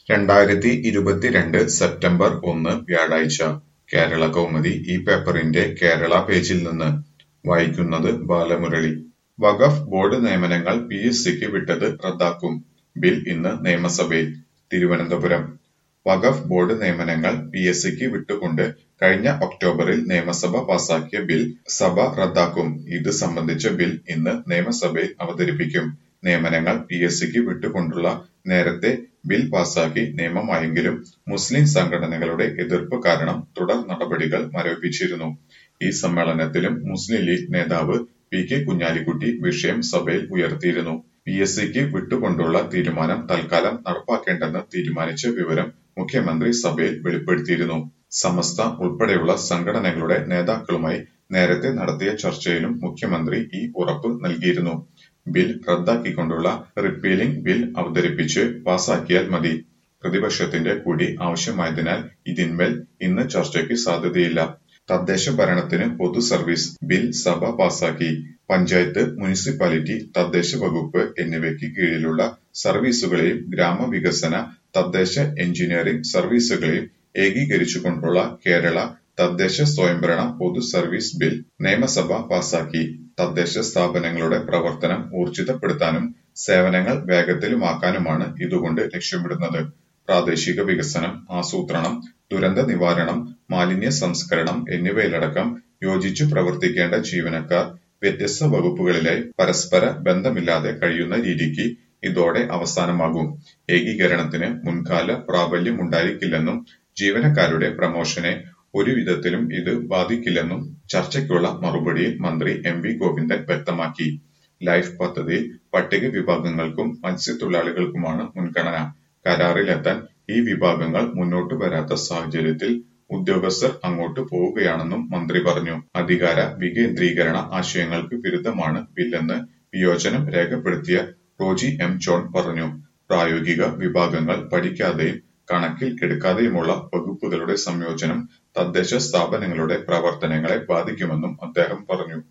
രണ്ടായിരത്തി ഇരുപത്തിരണ്ട് സെപ്റ്റംബർ ഒന്ന് വ്യാഴാഴ്ച കേരള കൗമുദി ഈ പേപ്പറിന്റെ കേരള പേജിൽ നിന്ന് വായിക്കുന്നത് ബാലമുരളി വഖഫ് ബോർഡ് നിയമനങ്ങൾ പി എസ് സിക്ക് വിട്ടത് റദ്ദാക്കും ബിൽ ഇന്ന് നിയമസഭയിൽ തിരുവനന്തപുരം വഖഫ് ബോർഡ് നിയമനങ്ങൾ പി എസ് സിക്ക് വിട്ടുകൊണ്ട് കഴിഞ്ഞ ഒക്ടോബറിൽ നിയമസഭ പാസാക്കിയ ബിൽ സഭ റദ്ദാക്കും ഇത് സംബന്ധിച്ച ബിൽ ഇന്ന് നിയമസഭയിൽ അവതരിപ്പിക്കും നിയമനങ്ങൾ പി എസ് സിക്ക് വിട്ടുകൊണ്ടുള്ള നേരത്തെ ബിൽ പാസാക്കി നിയമമായെങ്കിലും മുസ്ലിം സംഘടനകളുടെ എതിർപ്പ് കാരണം തുടർ നടപടികൾ മരവിപ്പിച്ചിരുന്നു ഈ സമ്മേളനത്തിലും മുസ്ലിം ലീഗ് നേതാവ് പി കെ കുഞ്ഞാലിക്കുട്ടി വിഷയം സഭയിൽ ഉയർത്തിയിരുന്നു പി എസ് സിക്ക് വിട്ടുകൊണ്ടുള്ള തീരുമാനം തൽക്കാലം നടപ്പാക്കേണ്ടെന്ന് തീരുമാനിച്ച വിവരം മുഖ്യമന്ത്രി സഭയിൽ വെളിപ്പെടുത്തിയിരുന്നു സമസ്ത ഉൾപ്പെടെയുള്ള സംഘടനകളുടെ നേതാക്കളുമായി നേരത്തെ നടത്തിയ ചർച്ചയിലും മുഖ്യമന്ത്രി ഈ ഉറപ്പ് നൽകിയിരുന്നു ബിൽ റദ്ദാക്കിക്കൊണ്ടുള്ള റിപ്പീലിംഗ് ബിൽ അവതരിപ്പിച്ച് പാസാക്കിയാൽ മതി പ്രതിപക്ഷത്തിന്റെ കൂടി ആവശ്യമായതിനാൽ ഇതിന്മേൽ ഇന്ന് ചർച്ചയ്ക്ക് സാധ്യതയില്ല തദ്ദേശ ഭരണത്തിന് പൊതു സർവീസ് ബിൽ സഭ പാസാക്കി പഞ്ചായത്ത് മുനിസിപ്പാലിറ്റി തദ്ദേശ വകുപ്പ് എന്നിവയ്ക്ക് കീഴിലുള്ള സർവീസുകളെയും ഗ്രാമവികസന തദ്ദേശ എഞ്ചിനീയറിംഗ് സർവീസുകളെയും ഏകീകരിച്ചുകൊണ്ടുള്ള കേരള തദ്ദേശ സ്വയംഭരണ പൊതു സർവീസ് ബിൽ നിയമസഭ പാസാക്കി തദ്ദേശ സ്ഥാപനങ്ങളുടെ പ്രവർത്തനം ഊർജിതപ്പെടുത്താനും സേവനങ്ങൾ വേഗത്തിലുമാക്കാനുമാണ് ഇതുകൊണ്ട് ലക്ഷ്യമിടുന്നത് പ്രാദേശിക വികസനം ആസൂത്രണം ദുരന്ത നിവാരണം മാലിന്യ സംസ്കരണം എന്നിവയിലടക്കം യോജിച്ചു പ്രവർത്തിക്കേണ്ട ജീവനക്കാർ വ്യത്യസ്ത വകുപ്പുകളിലായി പരസ്പര ബന്ധമില്ലാതെ കഴിയുന്ന രീതിക്ക് ഇതോടെ അവസാനമാകും ഏകീകരണത്തിന് മുൻകാല പ്രാബല്യമുണ്ടായിരിക്കില്ലെന്നും ജീവനക്കാരുടെ പ്രമോഷനെ ഒരു വിധത്തിലും ഇത് ബാധിക്കില്ലെന്നും ചർച്ചയ്ക്കുള്ള മറുപടിയിൽ മന്ത്രി എം വി ഗോവിന്ദൻ വ്യക്തമാക്കി ലൈഫ് പദ്ധതിയിൽ പട്ടിക വിഭാഗങ്ങൾക്കും മത്സ്യത്തൊഴിലാളികൾക്കുമാണ് മുൻഗണന കരാറിലെത്താൻ ഈ വിഭാഗങ്ങൾ മുന്നോട്ട് വരാത്ത സാഹചര്യത്തിൽ ഉദ്യോഗസ്ഥർ അങ്ങോട്ട് പോവുകയാണെന്നും മന്ത്രി പറഞ്ഞു അധികാര വികേന്ദ്രീകരണ ആശയങ്ങൾക്ക് വിരുദ്ധമാണ് ബില്ലെന്ന് വിയോജനം രേഖപ്പെടുത്തിയ റോജി എം ജോൺ പറഞ്ഞു പ്രായോഗിക വിഭാഗങ്ങൾ പഠിക്കാതെയും കണക്കിൽ എടുക്കാതെയുമുള്ള വകുപ്പുകളുടെ സംയോജനം തദ്ദേശ സ്ഥാപനങ്ങളുടെ പ്രവർത്തനങ്ങളെ ബാധിക്കുമെന്നും അദ്ദേഹം പറഞ്ഞു